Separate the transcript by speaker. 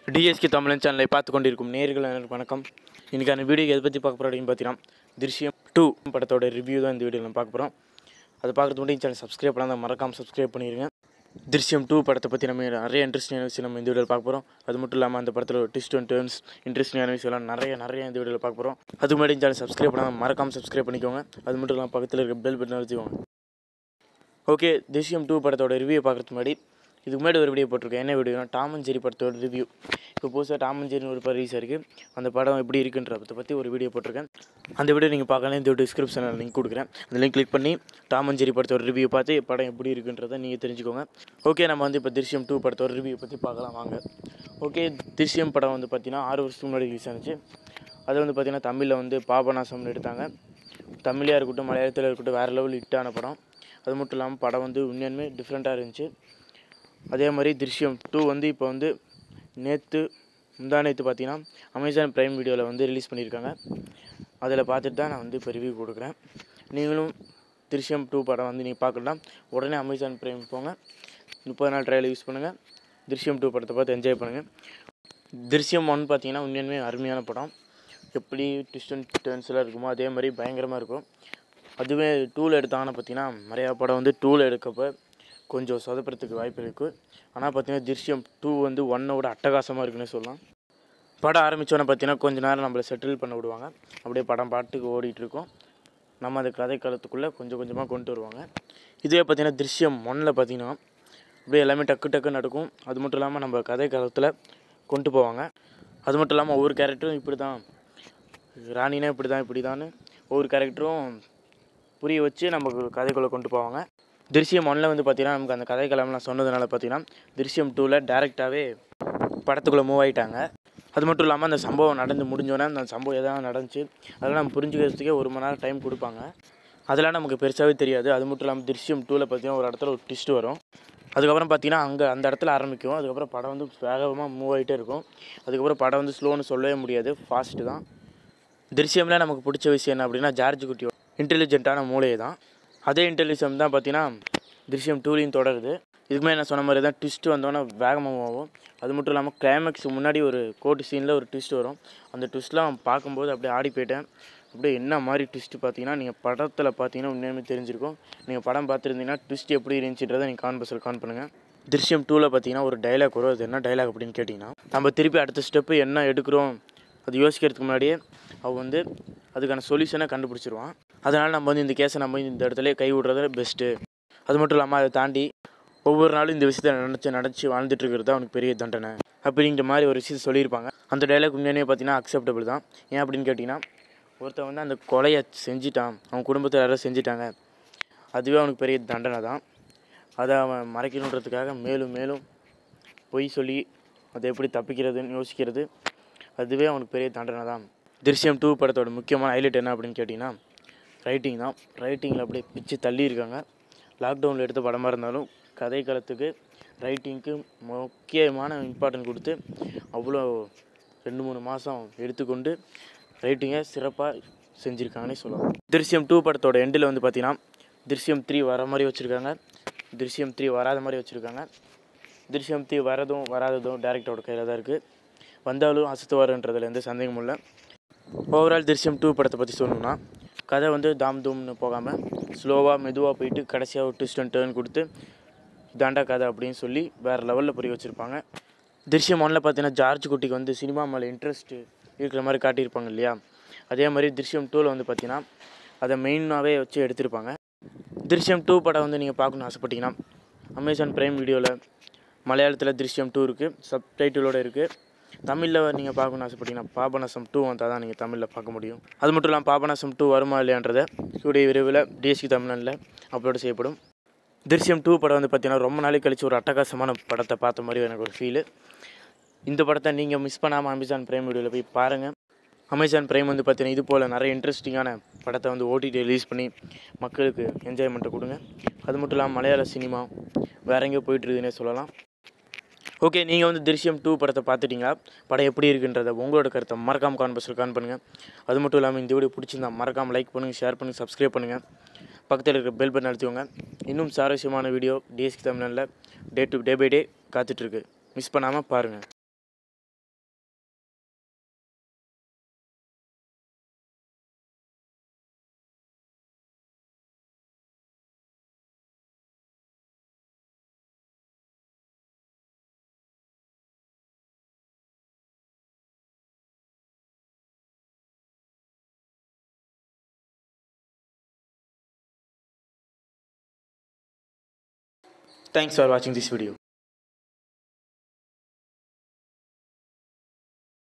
Speaker 1: TSK தமிழன் சேனலை பார்த்து கொண்டிருக்கும் நேர்கள் அனைவருக்கும் வணக்கம் இன்றைக்கான வீடியோ எதை பற்றி பார்க்க போகிறோம் அப்படின்னு பார்த்தீங்கன்னா திருஷ்யம் டூ படத்தோட ரிவ்யூ தான் இந்த வீடியோவில் நம்ம பார்க்க போகிறோம் அதை பார்க்குறது மட்டும் சேனல் சப்ஸ்கிரைப் பண்ணால் மறக்காமல் சப்ஸ்கிரைப் பண்ணிடுங்க திருஷ்யம் டூ படத்தை பற்றி நம்ம நிறைய இன்ட்ரெஸ்டிங்கான விஷயம் நம்ம இந்த வீடியோவில் பார்க்க போகிறோம் அது மட்டும் இல்லாமல் அந்த படத்தில் ஒரு ட்விஸ்ட் அண்ட் டேர்ன்ஸ் இன்ட்ரெஸ்டிங்கான விஷயம்லாம் நிறைய நிறைய இந்த வீடியோவில் பார்க்க போகிறோம் அதுக்கு முன்னாடி சேனல் சப்ஸ்கிரைப் பண்ணாமல் மறக்காமல் சப்ஸ்கிரைப் பண்ணிக்கோங்க அது மட்டும் இல்லாமல் பக்கத்தில் இருக்க பெல் பட்டன் அழுத்திக்கோங்க ஓகே திருஷ்யம் டூ படத்தோட ரிவ்யூ பார்க்குறதுக்கு முன்னாடி இதுக்கு முன்னாடி ஒரு வீடியோ போட்டிருக்கேன் என்ன வீடியோனா டாம் அண்ட் ஜெரி படத்தோட ரிவ்யூ இப்போ புதுசாக டாம் அண்ட் ஜெரின்னு ஒரு படம் ரிலீஸ் இருக்குது அந்த படம் எப்படி இருக்குன்றத பற்றி ஒரு வீடியோ போட்டிருக்கேன் அந்த வீடியோ நீங்கள் பார்க்கலாம் இந்த டிஸ்கிரிப்ஷனில் லிங்க் கொடுக்குறேன் அந்த லிங்க் கிளிக் பண்ணி டாம் அண்ட் ஜெரி படத்தோட ரிவ்யூ பார்த்து படம் எப்படி இருக்குன்றதை நீங்கள் தெரிஞ்சுக்கோங்க ஓகே நம்ம வந்து இப்போ திருஷ்யம் டூ படத்தோட ரிவ்யூ பற்றி பார்க்கலாம் வாங்க ஓகே திருஷ்யம் படம் வந்து பார்த்தீங்கன்னா ஆறு வருஷத்துக்கு முன்னாடி ரிலீஸ் ஆனிச்சு அது வந்து பார்த்தீங்கன்னா தமிழில் வந்து பாபநாசம்னு எடுத்தாங்க தமிழாக இருக்கட்டும் மலையாளத்தில் இருக்கட்டும் வேறு லெவல் ஹிட்டான படம் அது மட்டும் இல்லாமல் படம் வந்து உண்மையாலுமே டிஃப்ரெண்ட்டாக இருந்துச்சு அதே மாதிரி திருஷ்யம் டூ வந்து இப்போ வந்து நேற்று முந்தா நேற்று பார்த்தீங்கன்னா அமேசான் ப்ரைம் வீடியோவில் வந்து ரிலீஸ் பண்ணியிருக்காங்க அதில் பார்த்துட்டு தான் நான் வந்து இப்போ ரிவ்யூ கொடுக்குறேன் நீங்களும் திருஷ்யம் டூ படம் வந்து நீங்கள் பார்க்கலாம் உடனே அமேசான் ப்ரைம் போங்க முப்பது நாள் ட்ரையல் யூஸ் பண்ணுங்கள் திருஷ்யம் டூ படத்தை பார்த்து என்ஜாய் பண்ணுங்கள் திருஷ்யம் ஒன் பார்த்தீங்கன்னா உண்மையாலுமே அருமையான படம் எப்படி ட்விஸ்ட் அண்ட் டர்ன்ஸ்லாம் இருக்குமோ அதே மாதிரி பயங்கரமாக இருக்கும் அதுவே டூவில் எடுத்தாங்கன்னா பார்த்தீங்கன்னா நிறையா படம் வந்து டூவில் எடுக்கப்போ கொஞ்சம் சொதப்புறதுக்கு வாய்ப்பு இருக்குது ஆனால் பார்த்தீங்கன்னா திருஷ்யம் டூ வந்து ஒன்னோட அட்டகாசமாக இருக்குன்னு சொல்லலாம் படம் ஆரம்பித்தோன்னே பார்த்தீங்கன்னா கொஞ்ச நேரம் நம்மளை செட்டில் பண்ண விடுவாங்க அப்படியே படம் பாட்டுக்கு ஓடிட்டு இருக்கும் நம்ம அந்த கதை காலத்துக்குள்ளே கொஞ்சம் கொஞ்சமாக கொண்டு வருவாங்க இதுவே பார்த்தீங்கன்னா திருஷ்யம் ஒன்னில் பார்த்தீங்கன்னா அப்படியே எல்லாமே டக்கு டக்கு நடக்கும் அது மட்டும் இல்லாமல் நம்ம கதை காலத்தில் கொண்டு போவாங்க அது மட்டும் இல்லாமல் ஒவ்வொரு கேரக்டரும் இப்படி தான் ராணினா இப்படி தான் இப்படி தான் ஒவ்வொரு கேரக்டரும் புரிய வச்சு நமக்கு கதைக்குள்ளே கொண்டு போவாங்க திருஷ்யம் ஒன்னில் வந்து பார்த்தீங்கன்னா நமக்கு அந்த கதை கிளம்பலாம் சொன்னதுனால பார்த்தீங்கன்னா திருஷ்யம் டூவில் டேரெக்டாகவே படத்துக்குள்ளே மூவ் ஆகிட்டாங்க அது மட்டும் இல்லாமல் அந்த சம்பவம் நடந்து முடிஞ்சோடனே அந்த சம்பவம் எதாவது நடந்துச்சு அதெல்லாம் நம்ம புரிஞ்சுக்கிறதுக்கே ஒரு மணி நேரம் டைம் கொடுப்பாங்க அதெல்லாம் நமக்கு பெருசாகவே தெரியாது அது மட்டும் இல்லாமல் திருஷ்யம் டூவில் பார்த்தீங்கன்னா ஒரு இடத்துல ஒரு ட்விஸ்ட் வரும் அதுக்கப்புறம் பார்த்தீங்கன்னா அங்கே அந்த இடத்துல ஆரம்பிக்கும் அதுக்கப்புறம் படம் வந்து வேகமாக மூவ் ஆகிட்டே இருக்கும் அதுக்கப்புறம் படம் வந்து ஸ்லோன்னு சொல்லவே முடியாது ஃபாஸ்ட்டு தான் திருஷ்யமில் நமக்கு பிடிச்ச விஷயம் என்ன அப்படின்னா ஜார்ஜ் குட்டியோட இன்டெலிஜென்ட்டான மூளையை தான் அதே இன்டெலிஜென்ட் தான் பார்த்தீங்கன்னா திருஷ்யம் டூலையும் தொடருது இதுக்குமே நான் சொன்ன மாதிரி தான் ட்விஸ்ட் வந்தோன்னே வேகமாக ஆகும் அது மட்டும் இல்லாமல் கிளைமேக்ஸுக்கு முன்னாடி ஒரு கோர்ட்டு சீனில் ஒரு ட்விஸ்ட் வரும் அந்த ட்விஸ்ட்லாம் பார்க்கும்போது அப்படியே ஆடி போயிட்டேன் அப்படியே என்ன மாதிரி ட்விஸ்ட் பார்த்தீங்கன்னா நீங்கள் படத்தில் பார்த்தீங்கன்னா உண்மையுமே தெரிஞ்சிருக்கும் நீங்கள் படம் பார்த்துருந்தீங்கன்னா ட்விஸ்ட் எப்படி இருந்துச்சுன்றதை நீங்கள் கான் பஸ்ஸில் கான் பண்ணுங்கள் திருஷ்யம் டூவில் பார்த்தீங்கன்னா ஒரு டைலாக் வரும் அது என்ன டைலாக் அப்படின்னு கேட்டிங்கன்னா நம்ம திருப்பி அடுத்த ஸ்டெப்பு என்ன எடுக்கிறோம் அது யோசிக்கிறதுக்கு முன்னாடியே அவ வந்து அதுக்கான சொல்யூஷனை கண்டுபிடிச்சிருவான் அதனால் நம்ம வந்து இந்த கேஸை நம்ம இந்த இடத்துல கை விடுறது பெஸ்ட்டு அது மட்டும் இல்லாமல் அதை தாண்டி ஒவ்வொரு நாளும் இந்த விஷயத்தை நினச்சி நினச்சி வாழ்ந்துட்டு இருக்கிறது தான் அவனுக்கு பெரிய தண்டனை அப்படிங்கிற மாதிரி ஒரு விஷயத்தை சொல்லியிருப்பாங்க அந்த டைலாக் உண்மையானே பார்த்தீங்கன்னா அக்செப்டபிள் தான் ஏன் அப்படின்னு கேட்டிங்கன்னா ஒருத்தன் வந்து அந்த கொலையை செஞ்சிட்டான் அவன் குடும்பத்தை யாரோ செஞ்சிட்டாங்க அதுவே அவனுக்கு பெரிய தண்டனை தான் அதை அவன் மறைக்கணுன்றதுக்காக மேலும் மேலும் பொய் சொல்லி அதை எப்படி தப்பிக்கிறதுன்னு யோசிக்கிறது அதுவே அவனுக்கு பெரிய தண்டனை தான் திருஷ்யம் டூ படத்தோட முக்கியமான ஹைலைட் என்ன அப்படின்னு கேட்டிங்கன்னா ரைட்டிங் தான் ரைட்டிங்கில் அப்படியே பிச்சு தள்ளியிருக்காங்க லாக்டவுனில் எடுத்த படமாக இருந்தாலும் கதை காலத்துக்கு ரைட்டிங்க்கு முக்கியமான இம்பார்ட்டன்ட் கொடுத்து அவ்வளோ ரெண்டு மூணு மாதம் எடுத்துக்கொண்டு ரைட்டிங்கை சிறப்பாக செஞ்சுருக்காங்கன்னே சொல்லலாம் திருஷ்யம் டூ படத்தோட எண்டில் வந்து பார்த்தீங்கன்னா திருஷ்யம் த்ரீ வர மாதிரி வச்சுருக்காங்க திருஷ்யம் த்ரீ வராத மாதிரி வச்சுருக்காங்க திருஷ்யம் த்ரீ வரதும் வராததும் டேரக்டரோட கையில் தான் இருக்குது வந்தாலும் அசத்துவாருன்றதுல எந்த சந்தேகமும் இல்லை ஓவரால் திருஷ்யம் டூ படத்தை பற்றி சொல்லணும்னா கதை வந்து தாம் தூம்னு போகாமல் ஸ்லோவாக மெதுவாக போயிட்டு கடைசியாக ஒரு ட்விஸ்ட் அண்ட் டேர்ன் கொடுத்து இதாண்டா கதை அப்படின்னு சொல்லி வேறு லெவலில் புரிய வச்சுருப்பாங்க திருஷ்யம் ஒன்றில் பார்த்தீங்கன்னா ஜார்ஜ் குட்டிக்கு வந்து சினிமா மேலே இன்ட்ரெஸ்ட்டு இருக்கிற மாதிரி காட்டியிருப்பாங்க இல்லையா அதே மாதிரி திருஷ்யம் டூவில் வந்து பார்த்தீங்கன்னா அதை மெயினாகவே வச்சு எடுத்திருப்பாங்க திருஷ்யம் டூ படம் வந்து நீங்கள் பார்க்கணுன்னு ஆசைப்பட்டீங்கன்னா அமேசான் ப்ரைம் வீடியோவில் மலையாளத்தில் திருஷ்யம் டூ இருக்குது சப்டைட்டிலோடு இருக்குது தமிழில் நீங்கள் பார்க்கணுன்னு ஆசைப்பட்டீங்கன்னா பாபநாசம் டூ வந்தால் தான் நீங்கள் தமிழில் பார்க்க முடியும் அது மட்டும் இல்லாமல் பாபநாசம் டூ வருமா இல்லையான்றதை கூடிய விரைவில் டிஎஸ்கி தமிழ்நாட்டில் அப்லோட் செய்யப்படும் திருஷ்யம் டூ படம் வந்து பார்த்தீங்கன்னா ரொம்ப நாளைக்கு கழிச்சு ஒரு அட்டகாசமான படத்தை பார்த்த மாதிரி எனக்கு ஒரு ஃபீலு இந்த படத்தை நீங்கள் மிஸ் பண்ணாமல் அமேசான் ப்ரைம் வீடியோவில் போய் பாருங்கள் அமேசான் ப்ரைம் வந்து பார்த்தீங்கன்னா இது போல் நிறைய இன்ட்ரெஸ்டிங்கான படத்தை வந்து ஓடிடி ரிலீஸ் பண்ணி மக்களுக்கு என்ஜாய்மெண்ட்டை கொடுங்க அது மட்டும் இல்லாமல் மலையாள சினிமா வேற எங்கேயோ போயிட்டுருக்குதுன்னே சொல்லலாம் ஓகே நீங்கள் வந்து திருஷ்யம் டூ படத்தை பார்த்துட்டீங்களா படம் எப்படி இருக்குன்றத உங்களோட கருத்தை மறக்காமல் கான்பஸில் கான் பண்ணுங்கள் அது மட்டும் இல்லாமல் இந்த வீடியோ பிடிச்சிருந்தா மறக்காமல் லைக் பண்ணுங்கள் ஷேர் பண்ணுங்கள் சப்ஸ்கிரைப் பண்ணுங்கள் பக்கத்தில் இருக்கிற பெல் பட்டன் அழுத்திக்கோங்க இன்னும் சுவாரஸ்யமான வீடியோ டிஎஸ்கி தமிழ்நாட்டில் day to day by day காத்துட்ருக்கு மிஸ் பண்ணாமல் பாருங்கள் தேங்க்ஸ் ஃபார் வாட்சிங் திஸ் வீடியோ